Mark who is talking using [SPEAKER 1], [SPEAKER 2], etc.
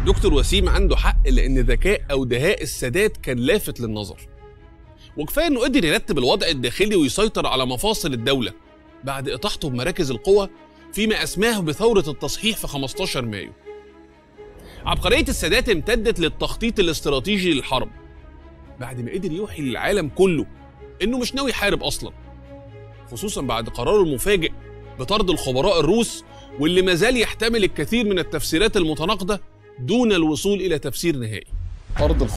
[SPEAKER 1] دكتور وسيم عنده حق لأن ذكاء أو دهاء السادات كان لافت للنظر وكفاية إنه قدر يرتب الوضع الداخلي ويسيطر على مفاصل الدولة بعد إطاحته بمراكز القوى فيما أسماه بثورة التصحيح في 15 مايو عبقرية السادات امتدت للتخطيط الاستراتيجي للحرب بعد ما قدر يوحي للعالم كله إنه مش ناوي يحارب أصلا خصوصا بعد قراره المفاجئ بطرد الخبراء الروس واللي ما زال يحتمل الكثير من التفسيرات المتناقضة دون الوصول إلى تفسير نهائي
[SPEAKER 2] طرد